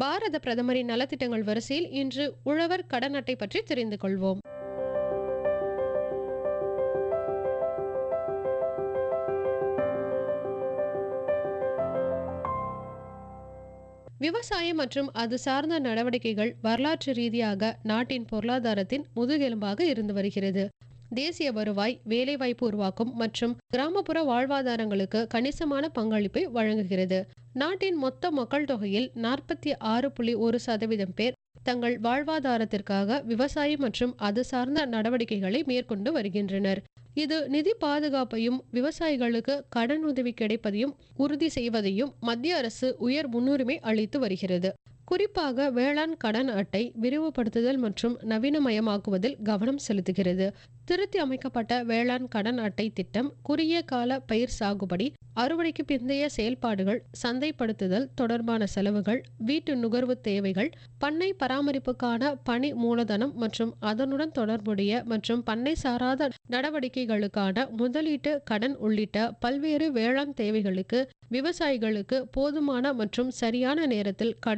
பாரத பிரதமரின் நலத்திட்டங்கள் வரிசையில் இன்று உழவர் கடன் அட்டை பற்றி தெரிந்து கொள்வோம் விவசாயம் மற்றும் அது சார்ந்த நடவடிக்கைகள் வரலாற்று ரீதியாக நாட்டின் பொருளாதாரத்தின் முதுகெலும்பாக இருந்து வருகிறது தேசிய வருவாய் வேலைவாய்ப்பு உருவாக்கும் மற்றும் கிராமப்புற வாழ்வாதாரங்களுக்கு கணிசமான பங்களிப்பை வழங்குகிறது நாட்டின் மொத்த மக்கள் தொகையில் நாற்பத்தி ஆறு புள்ளி ஒரு சதவீதம் பேர் தங்கள் வாழ்வாதாரத்திற்காக விவசாயம் மற்றும் அது சார்ந்த நடவடிக்கைகளை மேற்கொண்டு வருகின்றனர் இது நிதி பாதுகாப்பையும் விவசாயிகளுக்கு கடன் உதவி கிடைப்பதையும் உறுதி செய்வதையும் மத்திய அரசு உயர் முன்னுரிமை அளித்து வருகிறது குறிப்பாக வேளாண் கடன் அட்டை விரிவுபடுத்துதல் மற்றும் நவீனமயமாக்குவதில் கவனம் செலுத்துகிறது திருத்தி அமைக்கப்பட்ட வேளாண் கடன் அட்டை திட்டம் குறுகிய கால பயிர் சாகுபடி அறுவடைக்கு பிந்தைய செயல்பாடுகள் சந்தைப்படுத்துதல் தொடர்பான செலவுகள் வீட்டு நுகர்வு தேவைகள் பண்ணை பராமரிப்புக்கான பணி மூலதனம் மற்றும் அதனுடன் தொடர்புடைய மற்றும் பண்ணை சாராத நடவடிக்கைகளுக்கான முதலீட்டு கடன் உள்ளிட்ட பல்வேறு வேளாண் தேவைகளுக்கு விவசாயிகளுக்கு போதுமான மற்றும் சரியான நேரத்தில் கடன்